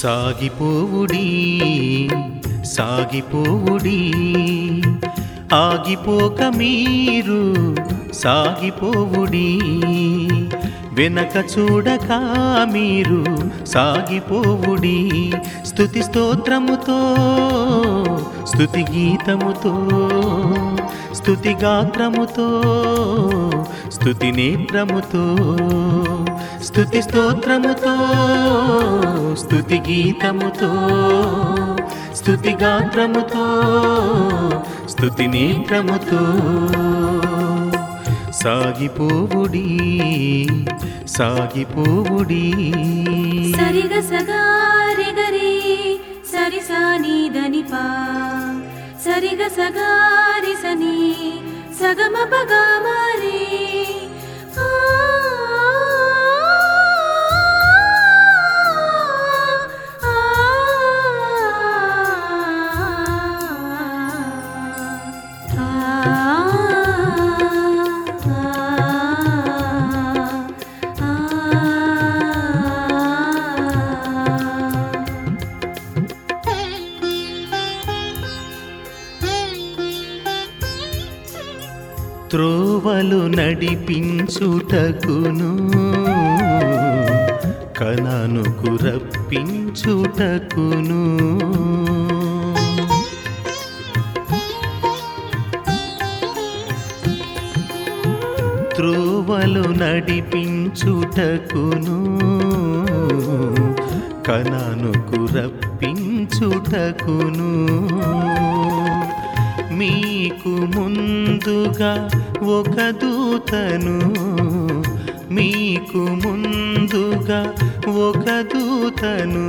సాగిపోవుడి సాగిపోవుడి ఆగిపోక మీరు సాగిపోవుడి వెనక చూడక మీరు సాగిపోవుడి స్తుతి స్తోత్రముతో స్తుతి గీతముతో స్తుతి గాత్రముతో స్తుతి నేత్రముతో స్తుతి స్తోత్రముతో స్తుతి గీతముతో స్తుతి గాత్రముతో స్తుతి నేత్రముతో సాగిపోవుడి సాగిపోవుడి సరిగ సగారి గరి సరి సాని దని పా సరిగ సగారి సని సగమ పగా మారే ఆ, ఆ, ఆ, త్రోవలు నడిపించుటకును కననుకు రప్పించుటకును త్రోవలు నడిపించుటకును కననుకు రప్పించుటకును మీకు ముందుగా ఒక దూతను మీకు ముందుగా ఒక దూతను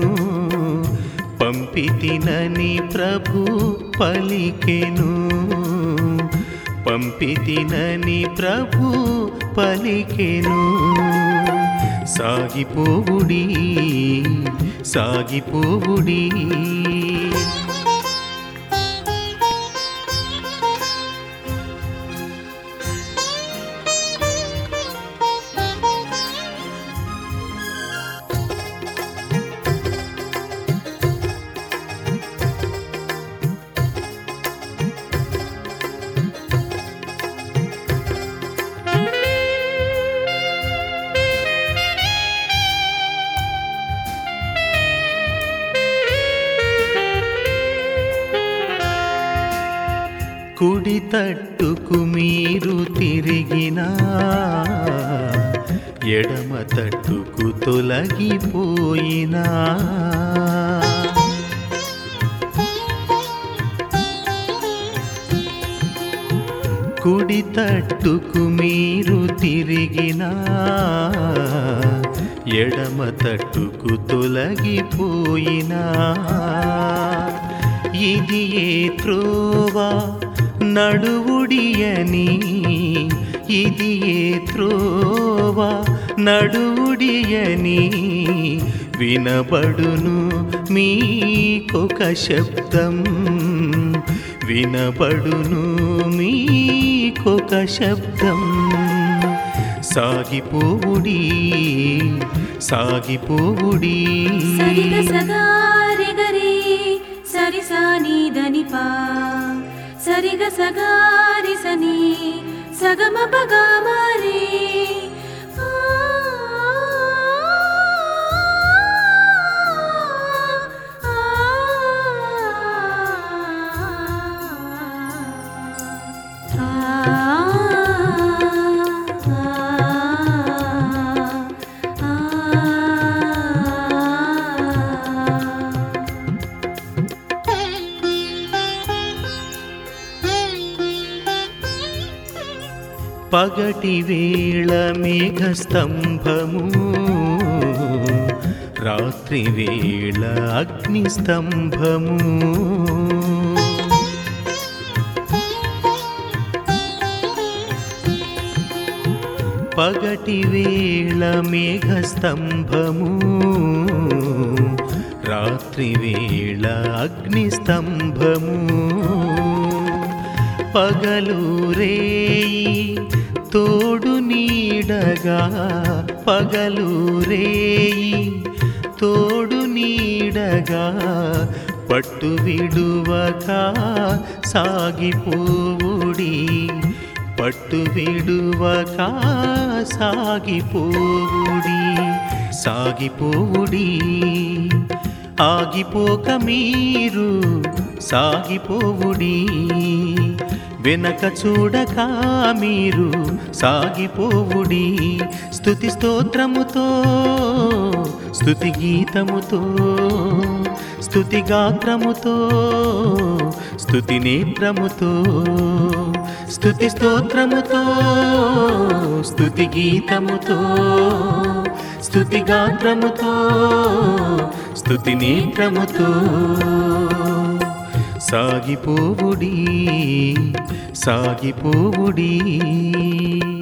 పంపితినని ప్రభు పలికెను పంపితినని ప్రభు పలికెను సాగిపోవుడి సాగిపోవుడి కుడి తట్టుకు మీరు తిరిగినా ఎడమ తట్టుకు తొలగిపోయినా కుడి తట్టుకు మీరు తిరిగినా ఎడమ తట్టుకు తొలగిపోయినా ఇది ఏ త్రోవా నడువుడియని ఇది ఏ త్రోవా నడువుడియని వినబడును మీకొక శబ్దం వినబడును మీకొక శబ్దం సాగిపోవుడి సాగిపోవుడి సరిగ సగారి గరి సరి సాని దని పా సరిగ సగారి సని సగమ పగా మారే ఆ, ఆ, ఆ, పగటి వేళ మేఘస్తంభము రాత్రి వేళ అగ్నిస్తంభము పగటి వేళ మేఘస్తంభము రాత్రి వేళ అగ్నిస్తంభము పగలు రేయి తోడు నీడగా పగలు రేయి తోడు నీడగా పట్టు విడువక సాగిపోవుడి పట్టు విడువక సాగిపోవుడి సాగిపోవుడి ఆగిపోక మీరు సాగిపోవుడి వెనక చూడక మీరు సాగిపోవుడి స్తుతి స్తోత్రముతో స్తుతి గీతముతో స్తుతి గాత్రముతో స్తుతి నేత్రముతో స్తుతి స్తోత్రముతో స్తుతి గీతముతో స్తుతి గాత్రముతో స్తుతి నేత్రముతో సాగిపోవుడి సాగిపోవుడి